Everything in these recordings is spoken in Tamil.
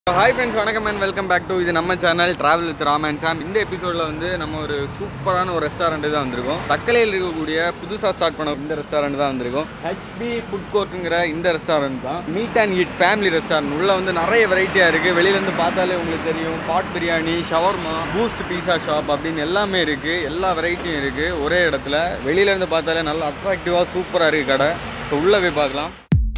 ஹாய் ஃப்ரெண்ட்ஸ் வணக்கம் அண்ட் வெல்கம் பேக் டு இது நம்ம channel travel with Ram and Sam இந்த எபிசோடில் வந்து நம்ம ஒரு சூப்பரான ஒரு ரெஸ்டாரண்ட் தான் வந்திருக்கோம் தக்கலையில் இருக்கக்கூடிய புதுசாக ஸ்டார்ட் பண்ண இந்த ரெஸ்டாரண்ட் தான் வந்திருக்கோம் ஹெச்பி ஃபுட் கோர்ட்டுங்கிற இந்த ரெஸ்டாரண்ட் தான் meet and eat family restaurant உள்ள வந்து நிறைய வெரைட்டியாக இருக்குது வெளியிலேருந்து பார்த்தாலே உங்களுக்கு தெரியும் pot biryani shawarma boost pizza shop அப்படின்னு எல்லாமே இருக்குது எல்லா வெரைட்டியும் இருக்குது ஒரே இடத்துல வெளியிலேருந்து பார்த்தாலே நல்லா அட்ராக்டிவாக சூப்பராக இருக்குது கடை ஸோ உள்ளே போய் பார்க்கலாம்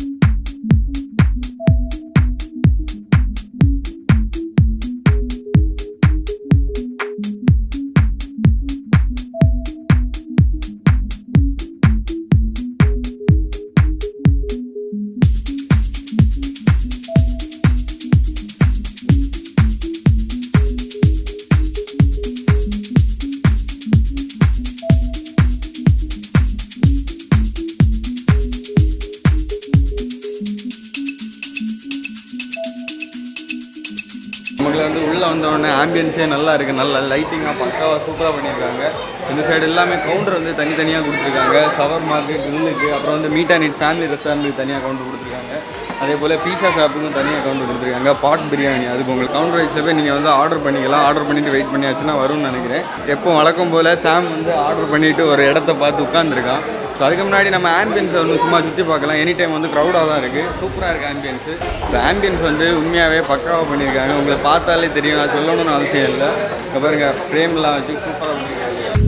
நமக்குள்ள வந்து உள்ளே வந்த உடனே ஆம்பியன்ஸே நல்லா இருக்குது நல்ல லைட்டிங்காக பக்காவாக சூப்பராக பண்ணியிருக்காங்க இந்த சைடு எல்லாமே கவுண்டர் வந்து தனித்தனியாக கொடுத்துருக்காங்க ஷவர்மாக்கு கிரில்லுக்கு அப்புறம் வந்து மீட் அண்ட் இட் ஃபேமிலி ரெஸ்டாரண்ட்டுக்கு தனியாக கவுண்டர் கொடுத்துருக்காங்க அதே போல் பீஸா ஷாப்புக்கும் தனியாக கவுண்டர் கொடுத்துருக்காங்க பாட் பிரியாணி அதுக்கு உங்களுக்கு கவுண்டர் வைஸில் போய் நீங்கள் வந்து ஆர்டர் பண்ணிக்கலாம் ஆர்டர் பண்ணிவிட்டு வெயிட் பண்ணியாச்சுன்னா வரும்னு நினைக்கிறேன் எப்போ வழக்கம் போல் சாம் வந்து ஆர்டர் பண்ணிவிட்டு ஒரு இடத்த பார்த்து உட்காந்துருக்கான் ஸோ அதுக்கு முன்னாடி நம்ம ஆம்பியன்ஸ் வந்து சும்மா சுற்றி பார்க்கலாம் எனி டைம் வந்து க்ரௌடாக தான் இருக்குது சூப்பராக இருக்குது ஆம்பியன்ஸு இந்த ஆம்பியன்ஸ் வந்து உண்மையாகவே பக்காவாக பண்ணியிருக்காங்க உங்களை பார்த்தாலே தெரியும் நான் சொல்லணும்னு அவசியம் இல்லை இங்கே பாருங்கள் ஃப்ரேம்லாம் வச்சு சூப்பராக பண்ணியிருக்காங்க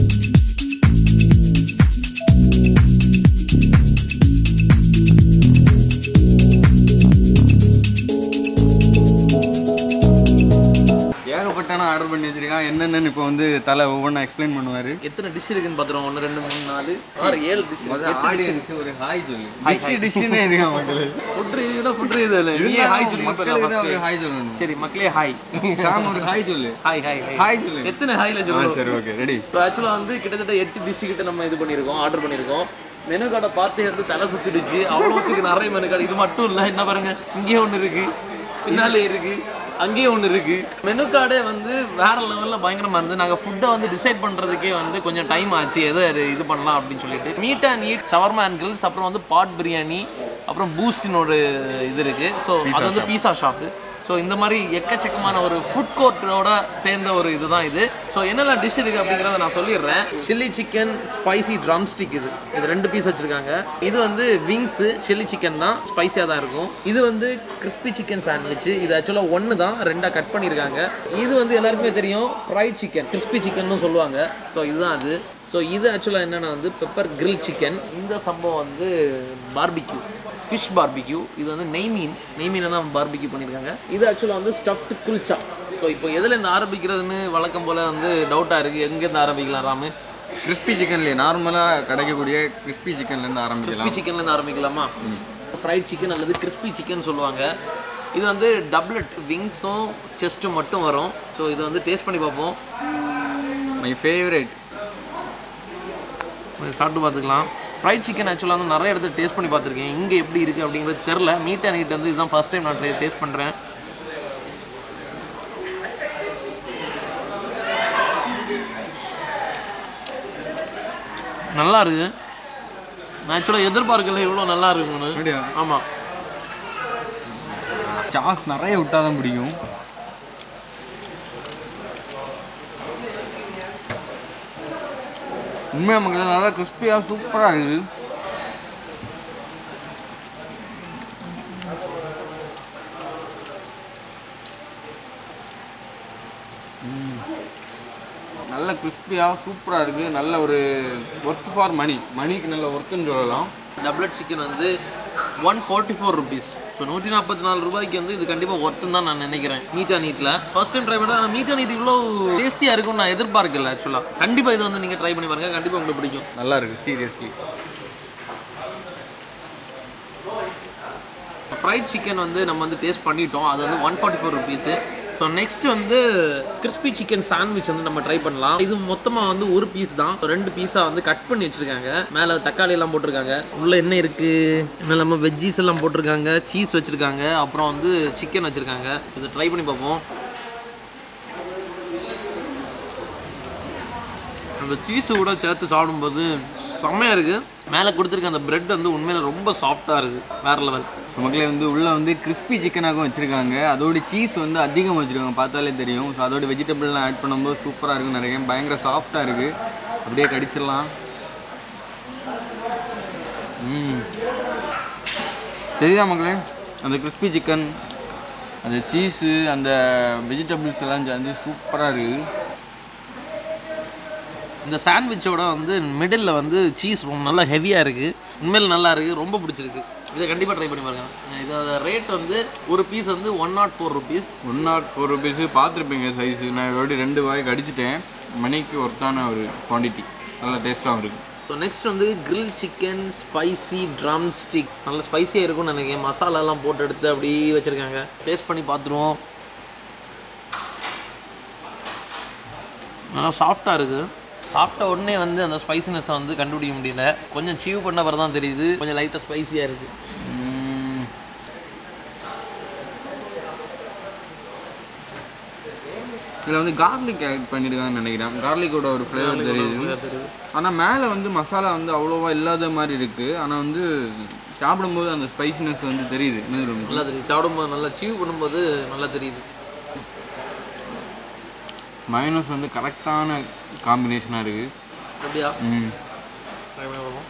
ஏகப்பட்டான ஆர்டர் பண்ணி வச்சிருக்கான் என்னென்னு இப்போ வந்து தலை ஒவ்வொன்றா எக்ஸ்பிளைன் பண்ணுவார் எத்தனை டிஷ் இருக்குன்னு பார்த்துருவோம் ஒன்று ரெண்டு மூணு நாலு ஆறு ஏழு டிஷ் முதல்ல ஆடியன்ஸ் ஒரு ஹாய் சொல்லு டிஷ் டிஷ்ஷுன்னே இருக்கா மக்களுக்கு ஃபுட் ரிவ்யூல ஃபுட் ரிவ்யூ இல்லை நீயே ஹாய் சொல்லி மக்களுக்கு தான் ஒரு ஹாய் சொல்லணும் சரி மக்களே ஹாய் சாம் ஒரு ஹாய் சொல்லு ஹாய் ஹாய் ஹாய் ஹாய் சொல்லு எத்தனை ஹாய்ல ஆ, சொல்லுவோம் சரி ஓகே ரெடி ஸோ ஆக்சுவலாக வந்து கிட்டத்தட்ட எட்டு டிஷ் கிட்ட நம்ம இது பண்ணியிருக்கோம் ஆர்டர் பண்ணியிருக்கோம் மெனு கார்டை பார்த்தே வந்து தலை சுத்திடுச்சு அவ்வளோத்துக்கு நிறைய மெனு கார்டு இது மட்டும் இல்லை என்ன பாருங்க இங்கேயே ஒன்று இருக்கு பின்னாலே இருக்கு அங்கேயே ஒன்று இருக்கு மெனு கார்டே வந்து வேற லெவலில் பயங்கரமாக இருந்து நாங்கள் ஃபுட்டை வந்து டிசைட் பண்ணுறதுக்கே வந்து கொஞ்சம் டைம் ஆச்சு எதை இது பண்ணலாம் அப்படின்னு சொல்லிட்டு meet and eat shawarma and grills அப்புறம் வந்து பாட் பிரியாணி அப்புறம் பூஸ்டின் ஒரு இது இருக்கு ஸோ அது வந்து பீஸா ஷாப்பு ஸோ இந்த மாதிரி எக்கச்சக்கமான ஒரு ஃபுட் கோர்ட்டோட சேர்ந்த ஒரு இதுதான் இது ஸோ என்னெல்லாம் டிஷ் இருக்குது அப்படிங்கிறத நான் சொல்லிடுறேன் chilli chicken spicy drumstick இது இது ரெண்டு பீஸ் வச்சுருக்காங்க இது வந்து விங்ஸு சில்லி சிக்கன் தான் ஸ்பைசியாக தான் இருக்கும் இது வந்து கிறிஸ்பி சிக்கன் சாண்ட்விச் இது ஆக்சுவலாக ஒன்று தான் ரெண்டாக கட் பண்ணியிருக்காங்க இது வந்து எல்லாருக்குமே தெரியும் ஃப்ரைட் சிக்கன் கிறிஸ்பி சிக்கன்னு சொல்லுவாங்க ஸோ இதுதான் அது ஸோ இது ஆக்சுவலாக என்னென்னா வந்து பெப்பர் கிரில் சிக்கன் இந்த சம்பவம் வந்து பார்பிக்யூ ஃபிஷ் பார்பிக்யூ இது வந்து நெய் மீன் நெய் மீனை தான் பார்பிக்யூ பண்ணியிருக்காங்க இது ஆக்சுவலாக வந்து ஸ்டஃப்டு குல்ச்சா ஸோ இப்போ எதில் இருந்து ஆரம்பிக்கிறதுன்னு வழக்கம் போல் வந்து டவுட்டாக இருக்குது எங்கேருந்து ஆரம்பிக்கலாம் ராமு கிறிஸ்பி சிக்கன்லேயே நார்மலாக கிடைக்கக்கூடிய கிறிஸ்பி சிக்கன்லேருந்து ஆரம்பிக்கலாம் கிறிஸ்பி சிக்கன்லேருந்து ஆரம்பிக்கலாமா ஃப்ரைட் சிக்கன் அல்லது கிறிஸ்பி சிக்கன் சொல்லுவாங்க இது வந்து டப்லெட் விங்ஸும் செஸ்ட்டும் மட்டும் வரும் ஸோ இதை வந்து டேஸ்ட் பண்ணி பார்ப்போம் மை ஃபேவரட் கொஞ்சம் சாப்பிட்டு பார்த்துக்கலாம் ஃப்ரைட் சிக்கன் ஆக்சுவலாக வந்து நிறைய இடத்துல டேஸ்ட் பண்ணி பார்த்துருக்கேன் இங்கே எப்படி இருக்குது அப்படிங்கிறது தெரில மீட் அண்ட் வந்து இதுதான் ஃபஸ்ட் டைம் நான் டேஸ்ட் பண்ணுறேன் நல்லா இருக்கு நான் ஆக்சுவலாக எதிர்பார்க்கல இவ்வளோ நல்லா இருக்குன்னு அப்படியா ஆமாம் சாஸ் நிறைய விட்டால் தான் பிடிக்கும் உண்மையாக மக்கள் நல்லா கிறிஸ்பியாக சூப்பராக இருக்குது ம். நல்ல கிறிஸ்பியாக சூப்பராக இருக்குது நல்ல ஒரு ஒர்க் ஃபார் மணி மணிக்கு நல்ல ஒர்க்குன்னு சொல்லலாம் டப்லெட் சிக்கன் வந்து one forty four rupees so நூற்றி நாற்பத்தி நாலு ரூபாய்க்கு வந்து இது கண்டிப்பாக ஒர்த்துன்னு தான் நான் நினைக்கிறேன் மீட்டா நீட்டில் ஃபர்ஸ்ட் டைம் ட்ரை பண்ணுறேன் மீட்டா நீட் இவ்வளோ டேஸ்டியாக இருக்கும்னு நான் எதிர்பார்க்கல ஆக்சுவலாக கண்டிப்பாக இது வந்து நீங்கள் ட்ரை பண்ணி பாருங்கள் கண்டிப்பாக உங்களுக்கு பிடிக்கும் நல்லா இருக்குது சீரியஸ்லி ஃப்ரைட் சிக்கன் வந்து நம்ம வந்து டேஸ்ட் பண்ணிட்டோம் அது வந்து one forty four rupees so next வந்து கிறிஸ்பி சிக்கன் சாண்ட்விச் வந்து நம்ம ட்ரை பண்ணலாம் இது மொத்தமாக வந்து ஒரு பீஸ் தான் ரெண்டு பீஸாக வந்து கட் பண்ணி வச்சுருக்காங்க மேலே தக்காளி எல்லாம் போட்டிருக்காங்க உள்ளே என்ன இருக்குது என்ன இல்லாமல் வெஜ்ஜீஸ் எல்லாம் போட்டிருக்காங்க சீஸ் வச்சுருக்காங்க அப்புறம் வந்து சிக்கன் வச்சுருக்காங்க இதை ட்ரை பண்ணி பார்ப்போம் அந்த சீஸு கூட சேர்த்து சாப்பிடும்போது செம்மையாக இருக்குது மேலே கொடுத்துருக்க அந்த பிரெட் வந்து உண்மையில ரொம்ப சாஃப்டாக இருக்குது வேற லெவல் ஸோ மக்களே வந்து உள்ளே வந்து கிறிஸ்பி சிக்கனாகவும் வச்சுருக்காங்க அதோட சீஸ் வந்து அதிகமாக வச்சுருக்காங்க பார்த்தாலே தெரியும் ஸோ அதோட வெஜிடபிள்லாம் ஆட் பண்ணும்போது சூப்பராக இருக்கும் நிறைய பயங்கர சாஃப்டாக இருக்குது அப்படியே கடிச்சிடலாம் ம் தெரியுதா மக்களே அந்த கிறிஸ்பி சிக்கன் அந்த சீஸு அந்த வெஜிடபிள்ஸ் எல்லாம் சேர்ந்து சூப்பராக இருக்குது இந்த சாண்ட்விச்சோட வந்து மிடில் வந்து சீஸ் ரொம்ப நல்லா ஹெவியாக இருக்குது உண்மையில நல்லா இருக்குது ரொம்ப பிடிச்சிருக்கு இதை கண்டிப்பாக ட்ரை பண்ணி பாருங்க இதோட ரேட் வந்து ஒரு பீஸ் வந்து one nought four rupees one nought four rupees பார்த்துருப்பீங்க சைஸு நான் இதோட ரெண்டு வாய்க்கு அடிச்சிட்டேன் மணிக்கு ஒர்த்தான ஒரு குவான்டிட்டி நல்லா டேஸ்ட்டாகவும் இருக்குது ஸோ நெக்ஸ்ட் வந்து grill chicken spicy drumstick நல்ல ஸ்பைசியாக இருக்கும்னு நினைக்கிறேன் மசாலாலாம் போட்டு எடுத்து அப்படி வச்சுருக்காங்க டேஸ்ட் பண்ணி பார்த்துருவோம் நல்லா சாஃப்டாக இருக்குது சாப்பிட்ட உடனே வந்து அந்த ஸ்பைசினஸை வந்து கண்டுபிடிக்க முடியல கொஞ்சம் சீவ் பண்ண பிறகு தான் தெரியுது கொஞ்சம் லைட்டாக ஸ்பைசியாக இருக்குது இதில் வந்து கார்லிக் ஆட் பண்ணியிருக்காங்கன்னு நினைக்கிறேன் கார்லிக்கோட ஒரு ஃப்ளேவர் தெரியுது ஆனால் மேலே வந்து மசாலா வந்து அவ்வளோவா இல்லாத மாதிரி இருக்குது ஆனால் வந்து சாப்பிடும்போது அந்த ஸ்பைசினஸ் வந்து தெரியுது என்ன சொல்லுங்க நல்லா தெரியுது சாப்பிடும்போது நல்லா சீவ் பண்ணும்போது நல்லா தெரியுது மைனஸ் வந்து கரெக்டான காம்பினேஷனாக இருக்குது அப்படியா ம் ட்ரை பண்ணி பார்ப்போம்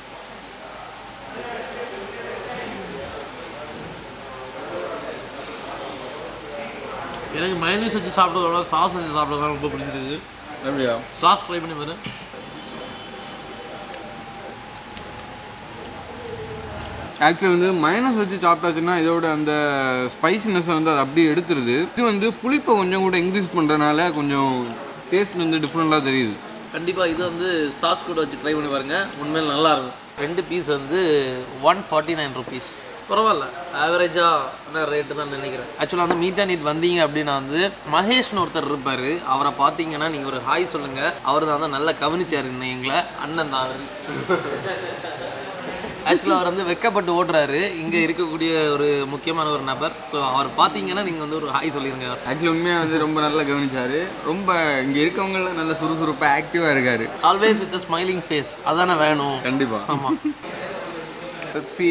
எனக்கு மைனஸ் வச்சு சாப்பிட்றதோட சாஸ் வச்சு சாப்பிட்றது ரொம்ப பிடிச்சிருக்கு அப்படியா சாஸ் ட்ரை பண்ணி பாரு ஆக்சுவலி வந்து மைனஸ் வச்சு சாப்பிட்டாச்சுன்னா இதோட அந்த ஸ்பைசினஸ் வந்து அது அப்படியே எடுத்துருது இது வந்து புளிப்பை கொஞ்சம் கூட இன்க்ரீஸ் பண்ணுறதுனால கொஞ்சம் டேஸ்ட் வந்து டிஃப்ரெண்ட்டாக தெரியுது கண்டிப்பாக இது வந்து சாஸ் கூட வச்சு ட்ரை பண்ணி பாருங்க உண்மையில் நல்லா இருக்கும் ரெண்டு பீஸ் வந்து ஒன் ஃபார்ட்டி நைன் ருபீஸ் பரவாயில்ல ஆவரேஜான ரேட்டு தான் நினைக்கிறேன் ஆக்சுவலாக வந்து மீட் அண்ட் இட் வந்தீங்க அப்படின்னா வந்து மகேஷ்னு ஒருத்தர் இருப்பார் அவரை பார்த்தீங்கன்னா நீங்கள் ஒரு ஹாய் சொல்லுங்கள் அவர் தான் வந்து நல்லா கவனிச்சார் இன்னும் எங்களை அண்ணன் தான் அவர் ஆக்சுவலாக அவர் வந்து வெக்கப்பட்டு ஓடுறாரு இங்கே இருக்கக்கூடிய ஒரு முக்கியமான ஒரு நபர் ஸோ அவர் பார்த்தீங்கன்னா நீங்கள் வந்து ஒரு ஹாய் சொல்லிடுங்க ஆக்சுவலி உண்மையாக வந்து ரொம்ப நல்லா கவனிச்சாரு ரொம்ப இங்கே இருக்கவங்களாம் நல்ல சுறுசுறுப்பாக ஆக்டிவாக இருக்காரு ஆல்வேஸ் வித் ஸ்மைலிங் ஃபேஸ் அதானே வேணும் கண்டிப்பாக ஆமாம் பெப்சி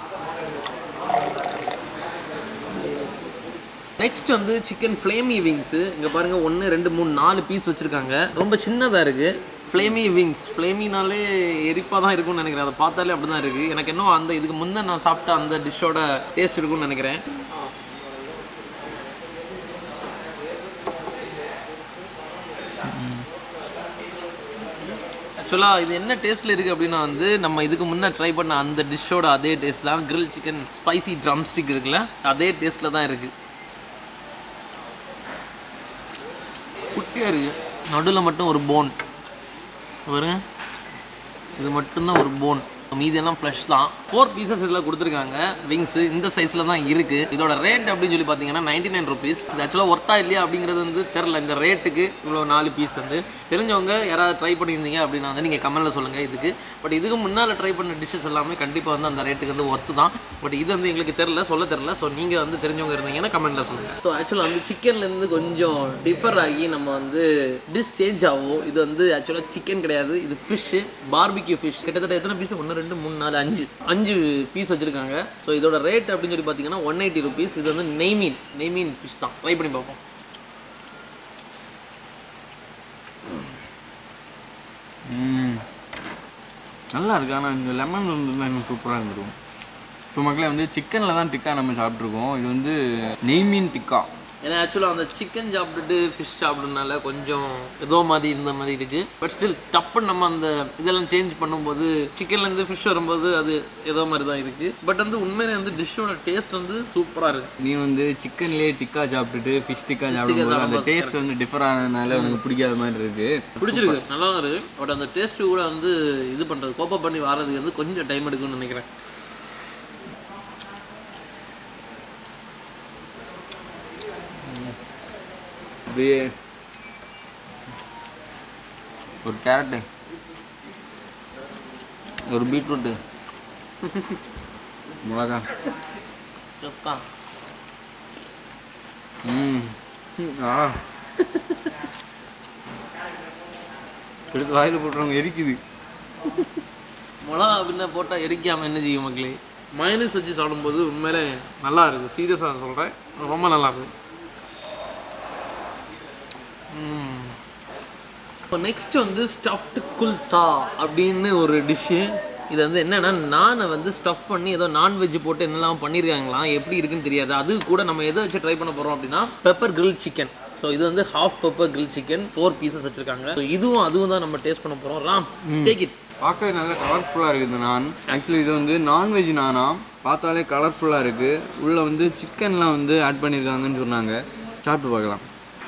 நெக்ஸ்ட் வந்து சிக்கன் ஃப்ளேமி விங்ஸு இங்கே பாருங்கள் ஒன்று ரெண்டு மூணு நாலு பீஸ் வச்சுருக்காங்க ரொம்ப சின்னதாக இருக்குது ஃப்ளேமி விங்ஸ் ஃப்ளேமினாலே எரிப்பாக தான் இருக்கும்னு நினைக்கிறேன் அதை பார்த்தாலே அப்படி தான் இருக்குது எனக்கு இன்னும் அந்த இதுக்கு முன்னே நான் சாப்பிட்ட அந்த டிஷ்ஷோட டேஸ்ட் இருக்கும்னு நினைக்கிறேன் ஆக்சுவலாக இது என்ன டேஸ்ட்டில் இருக்குது அப்படின்னா வந்து நம்ம இதுக்கு முன்னே ட்ரை பண்ண அந்த டிஷ்ஷோட அதே டேஸ்ட் தான் grill chicken spicy drumstick இருக்குல்ல அதே டேஸ்ட்டில் தான் இருக்குது குட்டியாக இருக்குது நடுவில் மட்டும் ஒரு போன் பாருங்க இது மட்டும்தான் ஒரு போன் மீதியெல்லாம் ஃப்ளஷ் தான் ஃபோர் பீசஸ் இதில் கொடுத்துருக்காங்க விங்ஸ் இந்த சைஸில் தான் இருக்குது இதோட ரேட் அப்படின்னு சொல்லி பார்த்தீங்கன்னா நைன்டி நைன் ருபீஸ் இது ஆக்சுவலாக ஒர்த்தா இல்லையா அப்படிங்கிறது வந்து தெரில இந்த ரேட்டுக்கு இவ்வளோ நாலு பீஸ் வந்து தெரிஞ்சவங்க யாராவது ட்ரை பண்ணியிருந்தீங்க அப்படின்னா வந்து நீங்கள் கமெண்ட்டில் சொல்லுங்கள் இதுக்கு பட் இதுக்கு முன்னால் ட்ரை பண்ண டிஷ்ஷஸ் எல்லாமே கண்டிப்பாக வந்து அந்த ரேட்டுக்கு வந்து ஒர்த்து தான் பட் இது வந்து எங்களுக்கு தெரில சொல்ல தெரில ஸோ நீங்கள் வந்து தெரிஞ்சவங்க இருந்தீங்கன்னா கமெண்ட்டில் சொல்லுங்கள் ஸோ ஆக்சுவலாக வந்து சிக்கன்லேருந்து கொஞ்சம் டிஃபர் ஆகி நம்ம வந்து டிஷ் சேஞ்ச் ஆகும் இது வந்து ஆக்சுவலாக சிக்கன் கிடையாது இது ஃபிஷ்ஷு பார்பிக்யூ ஃபிஷ் கிட்டத்தட்ட எத்தனை பீஸ் ஒன்று ரெண்டு மூணு நாலு அஞ்சு அஞ்சு பீஸ் வச்சுருக்காங்க ஸோ இதோட ரேட் அப்படின்னு சொல்லி பார்த்தீங்கன்னா ஒன் எயிட்டி ருபீஸ் இது வந்து நெய்மீன் நெய்மீன் ஃபிஷ் தான் ட்ரை பண்ணி பார்ப்போம் ம் நல்லா இருக்கு ஆனால் இந்த லெமன் இருந்ததுலாம் இன்னும் சூப்பராக இருந்திருக்கும் ஸோ மக்களே வந்து சிக்கனில் தான் டிக்கா நம்ம சாப்பிட்ருக்கோம் இது வந்து நெய் மீன் டிக்கா ஏன்னா ஆக்சுவலாக அந்த சிக்கன் சாப்பிட்டுட்டு ஃபிஷ் சாப்பிட்றதுனால கொஞ்சம் ஏதோ மாதிரி இருந்த மாதிரி இருக்குது பட் ஸ்டில் டப்புன்னு நம்ம அந்த இதெல்லாம் சேஞ்ச் பண்ணும்போது சிக்கன்லேருந்து ஃபிஷ் வரும்போது அது ஏதோ மாதிரி தான் இருக்குது பட் வந்து உண்மையிலே வந்து டிஷ்ஷோட டேஸ்ட் வந்து சூப்பராக இருக்குது நீ வந்து சிக்கன்லேயே டிக்கா சாப்பிட்டுட்டு ஃபிஷ் டிக்கா சாப்பிடும்போது அந்த டேஸ்ட் வந்து டிஃபர் ஆனதுனால உனக்கு பிடிக்காத மாதிரி இருக்கு பிடிச்சிருக்கு நல்லா தான் இருக்கு பட் அந்த டேஸ்ட்டு கூட வந்து இது பண்ணுறது கோப்பப் பண்ணி வர்றதுக்கு வந்து கொஞ்சம் டைம் எடுக்கும்னு நினைக்கிறேன் அப்படியே ஒரு கேரட்டு ஒரு பீட்ரூட்டு மிளகா செப்பா ம் ஆ எடுத்து வாயில் போட்டுறவங்க எரிக்குது மிளகா பின்ன போட்டால் எரிக்காமல் என்ன செய்யும் மக்களே மைனஸ் வச்சு சாப்பிடும்போது உண்மையிலே நல்லா இருக்குது சீரியஸாக சொல்கிறேன் ரொம்ப நல்லா இருக்கு இப்போ நெக்ஸ்ட் வந்து ஸ்டஃப்டு குல்தா அப்படின்னு ஒரு டிஷ்ஷு இது வந்து என்னென்னா நானை வந்து ஸ்டஃப் பண்ணி ஏதோ நான்வெஜ் போட்டு என்னெல்லாம் பண்ணியிருக்காங்களாம் எப்படி இருக்குன்னு தெரியாது அது கூட நம்ம எதை வச்சு ட்ரை பண்ண போகிறோம் அப்படின்னா பெப்பர் grill சிக்கன் ஸோ இது வந்து half pepper grill chicken four pieces வச்சுருக்காங்க ஸோ இதுவும் அதுவும் தான் நம்ம டேஸ்ட் பண்ண போகிறோம் ராம் டேக் இட் பார்க்கவே நல்ல கலர்ஃபுல்லாக இருக்குது இந்த நான் ஆக்சுவலி இது வந்து நான்வெஜ் நானா பார்த்தாலே கலர்ஃபுல்லாக இருக்குது உள்ளே வந்து சிக்கன்லாம் வந்து ஆட் பண்ணியிருக்காங்கன்னு சொன்னாங்க சாப்பிட்டு பார்க்கலாம்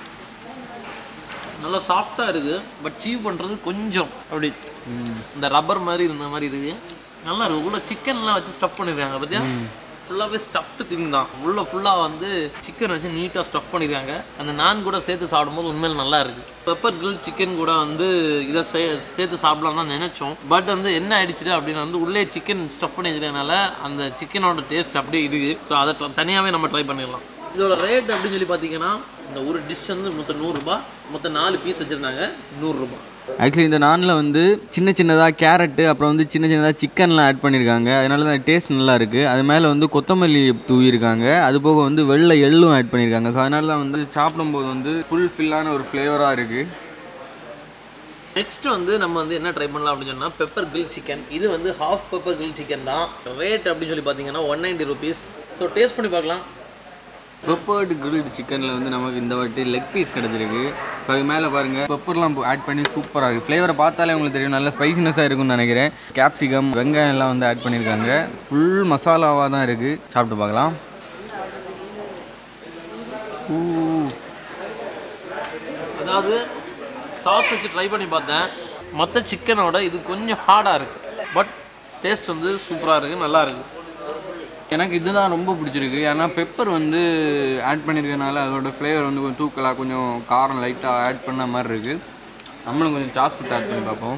நல்லா சாஃப்டாக இருக்குது பட் சீவ் பண்ணுறது கொஞ்சம் அப்படி இந்த ரப்பர் மாதிரி இருந்த மாதிரி இருக்கு நல்லா இருக்கு உள்ள சிக்கன்லாம் வச்சு ஸ்டஃப் பண்ணிருக்காங்க பார்த்தியா ஃபுல்லாகவே ஸ்டஃப்டு திங் தான் உள்ள ஃபுல்லாக வந்து சிக்கன் வச்சு நீட்டாக ஸ்டஃப் பண்ணியிருக்காங்க அந்த நான் கூட சேர்த்து சாப்பிடும்போது உண்மையில நல்லா இருக்கு பெப்பர் grill சிக்கன் கூட வந்து இதை சே சேர்த்து சாப்பிடலாம் தான் நினைச்சோம் பட் வந்து என்ன ஆயிடுச்சு அப்படின்னு வந்து உள்ளே சிக்கன் ஸ்டஃப் பண்ணி வச்சிருக்கனால அந்த சிக்கனோட டேஸ்ட் அப்படியே இருக்கு ஸோ அதை தனியாகவே நம்ம ட்ரை பண்ணிடலாம் இதோட ரேட் அப்படின்னு சொல்லி பார்த்தீங்கன்னா இந்த ஒரு டிஷ் வந்து மொத்தம் நூறுரூபா மொத்தம் நாலு பீஸ் வச்சுருந்தாங்க நூறுரூபா ஆக்சுவலி இந்த நானில் வந்து சின்ன சின்னதாக கேரட்டு அப்புறம் வந்து சின்ன சின்னதாக சிக்கன்லாம் ஆட் பண்ணியிருக்காங்க அதனால தான் டேஸ்ட் நல்லா இருக்குது அது மேலே வந்து கொத்தமல்லி தூவியிருக்காங்க அது போக வந்து வெள்ளை எள்ளும் ஆட் பண்ணியிருக்காங்க ஸோ அதனால தான் வந்து சாப்பிடும்போது வந்து ஃபுல் ஃபில்லான ஒரு ஃப்ளேவராக இருக்குது நெக்ஸ்ட் வந்து நம்ம வந்து என்ன ட்ரை பண்ணலாம் அப்படின்னு சொன்னால் பெப்பர் grill சிக்கன் இது வந்து ஹாஃப் பெப்பர் grill சிக்கன் தான் ரேட் அப்படின்னு சொல்லி பார்த்தீங்கன்னா one ninety rupees so taste பண்ணி பார்க்கலாம் பெப்பர்டு கிரில்டு சிக்கனில் வந்து நமக்கு இந்த வாட்டி லெக் பீஸ் கிடச்சிருக்கு ஸோ அது மேலே பாருங்கள் பெப்பர்லாம் ஆட் பண்ணி சூப்பராக இருக்குது ஃப்ளேவரை பார்த்தாலே உங்களுக்கு தெரியும் நல்ல ஸ்பைசினஸாக இருக்கும்னு நினைக்கிறேன் கேப்சிகம் வெங்காயம் எல்லாம் வந்து ஆட் பண்ணியிருக்காங்க ஃபுல் மசாலாவாக தான் இருக்குது சாப்பிட்டு பார்க்கலாம் ஊ அதாவது சாஸ் வச்சு ட்ரை பண்ணி பார்த்தேன் மற்ற சிக்கனோட இது கொஞ்சம் ஹார்டாக இருக்குது பட் டேஸ்ட் வந்து சூப்பராக இருக்குது நல்லா இருக்குது எனக்கு இதுதான் ரொம்ப பிடிச்சிருக்கு ஏன்னா பெப்பர் வந்து ஆட் பண்ணியிருக்கனால அதோட ஃப்ளேவர் வந்து கொஞ்சம் தூக்கலாக கொஞ்சம் காரம் லைட்டாக ஆட் பண்ண மாதிரி இருக்குது நம்மளும் கொஞ்சம் சாஸ் ஃபுட் ஆட் பண்ணி பார்ப்போம்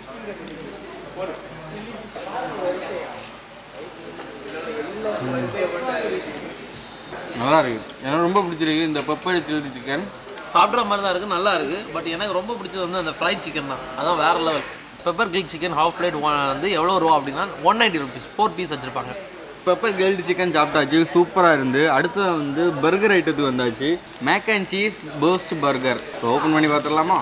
நல்லா இருக்கு எனக்கு ரொம்ப பிடிச்சிருக்கு இந்த பெப்பர் சில்லி சிக்கன் சாப்பிட்ற மாதிரி தான் இருக்குது நல்லா இருக்குது பட் எனக்கு ரொம்ப பிடிச்சது வந்து அந்த ஃப்ரைட் சிக்கன் தான் அதான் வேறு level pepper grill chicken half plate வந்து எவ்வளோ ரூபா அப்படின்னா one ninety rupees four piece வச்சுருப்பாங்க பெப்பர் கிரில்டு சிக்கன் சாப்பிட்டாச்சு சூப்பராக இருந்து அடுத்தது வந்து பர்கர் ஐட்டத்துக்கு வந்தாச்சு mac and cheese burst burger so open பண்ணி பார்த்துடலாமா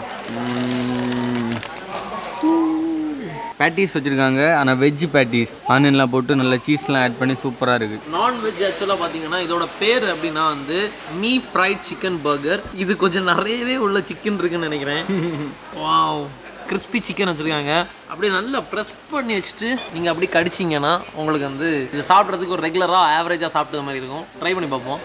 பேட்டிஸ் வச்சுருக்காங்க ஆனால் வெஜ் பேட்டிஸ் ஆனியன்லாம் போட்டு நல்லா சீஸ்லாம் ஆட் பண்ணி சூப்பராக இருக்குது நான்வெஜ் ஆக்சுவலாக பார்த்தீங்கன்னா இதோட பேர் அப்படின்னா வந்து மீ ஃப்ரைட் சிக்கன் பர்கர் இது கொஞ்சம் நிறையவே உள்ள சிக்கன் இருக்குன்னு நினைக்கிறேன் வாவ் கிறிஸ்பி சிக்கன் வச்சுருக்காங்க அப்படியே நல்லா ப்ரெஸ் பண்ணி வச்சுட்டு நீங்கள் அப்படி கடிச்சிங்கன்னா உங்களுக்கு வந்து இது சாப்பிட்றதுக்கு ஒரு ரெகுலராக ஆவரேஜாக சாப்பிட்டது மாதிரி இருக்கும் ட்ரை பண்ணி பார்ப்போம்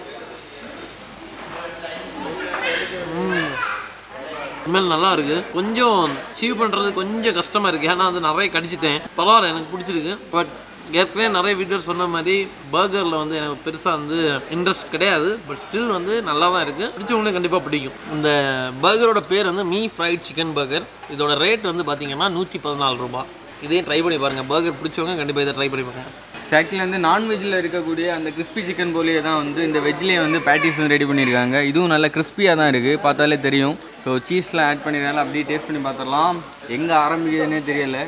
ம். உண்மையில நல்லா இருக்கு கொஞ்சம் சீவ் பண்ணுறது கொஞ்சம் கஷ்டமாக இருக்குது ஏன்னா அது நிறைய கடிச்சிட்டேன் பரவாயில்ல எனக்கு பிடிச்சிருக்கு பட் ஏற்கனவே நிறைய வீடியோ சொன்ன மாதிரி பர்கரில் வந்து எனக்கு பெருசாக வந்து இன்ட்ரெஸ்ட் கிடையாது பட் ஸ்டில் வந்து நல்லா தான் இருக்குது பிடிச்சவங்களுக்கு கண்டிப்பாக பிடிக்கும் இந்த பர்கரோட பேர் வந்து மீ ஃப்ரைட் சிக்கன் பர்கர் இதோட ரேட் வந்து பார்த்தீங்கன்னா நூற்றி பதினாலு ரூபாய் இதையும் ட்ரை பண்ணி பாருங்கள் பர்கர் பிடிச்சவங்க கண்டிப்பாக இதை ட்ரை பண்ணி பாருங்க ஆக்சுவலி வந்து நான்வெஜ்ஜில் இருக்கக்கூடிய அந்த கிறிஸ்பி சிக்கன் போலியே தான் வந்து இந்த வெஜ்லேயே வந்து பேட்டிஸ் வந்து ரெடி பண்ணியிருக்காங்க இதுவும் நல்ல கிறிஸ்பியாக தான் இருக்குது பார்த்தாலே தெரியும் ஸோ சீஸ்லாம் ஆட் பண்ணிருக்காங்க அப்படியே டேஸ்ட் பண்ணி பார்த்துடலாம் எங்கே ஆரம்பிக்குதுன்னே தெரியல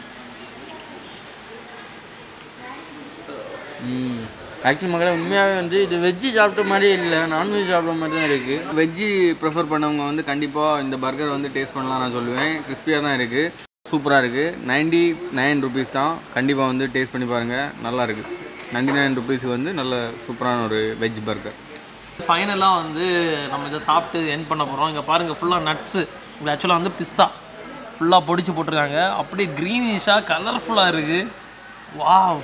ஆக்சுவலி மகளே உண்மையாகவே வந்து இது வெஜ்ஜு சாப்பிட்ட மாதிரியே இல்லை நான்வெஜ் சாப்பிட்ற மாதிரி தான் இருக்குது வெஜ்ஜு ப்ரிஃபர் பண்ணவங்க வந்து கண்டிப்பாக இந்த பர்கர் வந்து டேஸ்ட் பண்ணலாம் நான் சொல்லுவேன் கிறிஸ்பியாக தான் இருக்குது சூப்பராக இருக்குது நைன்டி நைன் ருபீஸ் தான் கண்டிப்பாக வந்து டேஸ்ட் பண்ணி பாருங்கள் நல்லா இருக்குது நைன்டி நைன் ருபீஸுக்கு வந்து நல்ல சூப்பரான ஒரு வெஜ் பர்கர் ஃபைனலாக வந்து நம்ம இதை சாப்பிட்டு என் பண்ண போகிறோம் இங்கே பாருங்கள் ஃபுல்லாக நட்ஸு இது ஆக்சுவலாக வந்து பிஸ்தா ஃபுல்லாக பொடிச்சு போட்டிருக்காங்க அப்படியே க்ரீனிஷாக கலர்ஃபுல்லாக இருக்குது வாவ்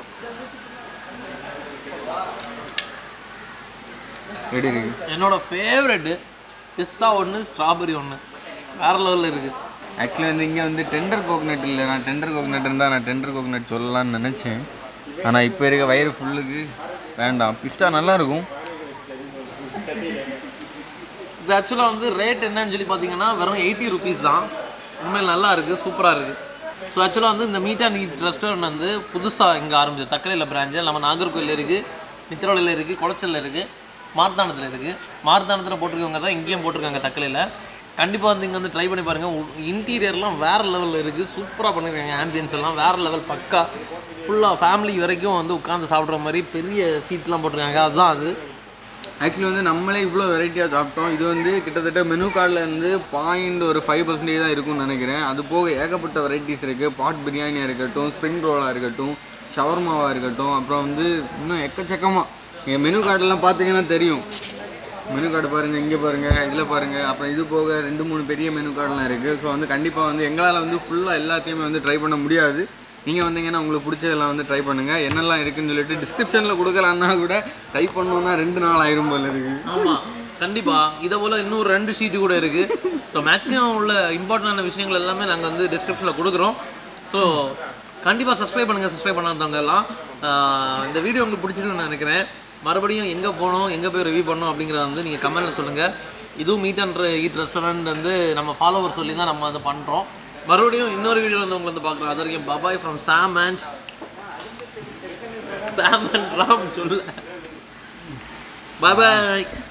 எப்படி இருக்குது என்னோட ஃபேவரெட்டு பிஸ்தா ஒன்று ஸ்ட்ராபெரி ஒன்று வேறு லெவலில் இருக்குது ஆக்சுவலி வந்து இங்கே வந்து டெண்டர் கோகனட் இல்லை நான் டெண்டர் கோகனட் இருந்தால் நான் டெண்டர் கோகனட் சொல்லலாம்னு நினச்சேன் ஆனால் இப்போ இருக்க வயிறு ஃபுல்லுக்கு வேண்டாம் பிஸ்டா நல்லா இருக்கும் இது ஆக்சுவலாக வந்து ரேட் என்னன்னு சொல்லி பார்த்தீங்கன்னா வெறும் எயிட்டி ருபீஸ் தான் உண்மையில் நல்லா இருக்குது சூப்பராக இருக்குது ஸோ ஆக்சுவலாக வந்து இந்த மீட்டா நீட் ரெஸ்டாரண்ட் வந்து புதுசாக இங்கே ஆரம்பிச்சது தக்கலையில் பிராஞ்சு நம்ம நாகர்கோவில் இருக்குது நித்திரோலையில் இருக்குது குளச்சலில் இருக்குது மார்த்தாண்டத்தில் இருக்குது மார்த்தாண்டத்தில் போட்டிருக்கவங்க தான் இங்கேயும் போட்டிருக்காங்க தக்கலையில் கண்டிப்பாக வந்து இங்கே வந்து ட்ரை பண்ணி பாருங்கள் இன்டீரியர்லாம் வேறு லெவலில் இருக்குது சூப்பராக பண்ணியிருக்காங்க ஆம்பியன்ஸ் எல்லாம் வேறு லெவல் பக்கா ஃபுல்லாக ஃபேமிலி வரைக்கும் வந்து உட்காந்து சாப்பிட்ற மாதிரி பெரிய சீட்லாம் போட்டிருக்காங்க அதுதான் அது ஆக்சுவலி வந்து நம்மளே இவ்வளோ வெரைட்டியாக சாப்பிட்டோம் இது வந்து கிட்டத்தட்ட மெனு கார்டில் இருந்து பாயிண்ட் ஒரு ஃபைவ் பர்சன்டேஜ் தான் இருக்கும்னு நினைக்கிறேன் அது போக ஏகப்பட்ட வெரைட்டிஸ் இருக்குது பாட் பிரியாணியாக இருக்கட்டும் ஸ்ப்ரிங் ரோலாக இருக்கட்டும் ஷவர்மாவாக இருக்கட்டும் அப்புறம் வந்து இன்னும் எக்கச்சக்கமாக எங்கள் மெனு கார்டெல்லாம் பார்த்தீங்கன்னா தெரியும் மெனு கார்டு பாருங்கள் இங்கே பாருங்கள் இதில் பாருங்கள் அப்புறம் இது போக ரெண்டு மூணு பெரிய மெனு கார்டெலாம் இருக்குது ஸோ வந்து கண்டிப்பாக வந்து எங்களால் வந்து ஃபுல்லாக எல்லாத்தையுமே வந்து ட்ரை பண்ண முடியாது நீங்கள் வந்தீங்கன்னா உங்களுக்கு பிடிச்சதெல்லாம் வந்து ட்ரை பண்ணுங்கள் என்னெல்லாம் இருக்குன்னு சொல்லிட்டு டிஸ்கிரிப்ஷனில் கொடுக்கலான்னா கூட டைப் பண்ணோன்னா ரெண்டு நாள் ஆயிரும் போல இருக்குது ஆமாம் கண்டிப்பாக இதை போல் இன்னும் ரெண்டு ஷீட்டு கூட இருக்குது ஸோ மேக்ஸிமம் உள்ள இம்பார்ட்டண்டான விஷயங்கள் எல்லாமே நாங்கள் வந்து டிஸ்கிரிப்ஷனில் கொடுக்குறோம் ஸோ கண்டிப்பாக சப்ஸ்கிரைப் பண்ணுங்கள் சப்ஸ்கிரைப் பண்ணாதவங்க எல்லாம் ஆஹ் இந்த வீடியோ உங்களுக்கு பிடிச்சிருக்குன்னு நினைக்கிறேன் மறுபடியும் எங்கே போகணும் எங்கே போய் ரிவ்யூ பண்ணணும் அப்படிங்கிறத வந்து நீங்கள் கமெண்ட்டில் சொல்லுங்கள் இதுவும் மீட் அண்ட் ஈட் ரெஸ்டாரண்ட் வந்து நம்ம ஃபாலோவர் சொல்லி தான் நம்ம வந்து பண்ணுறோம் மறுபடியும் இன்னொரு வீடியோ வந்து உங்களை வந்து பார்க்குறோம் அது வரைக்கும் bye bye from Sam and Sam and Ram சொல்ல பாய் பாய்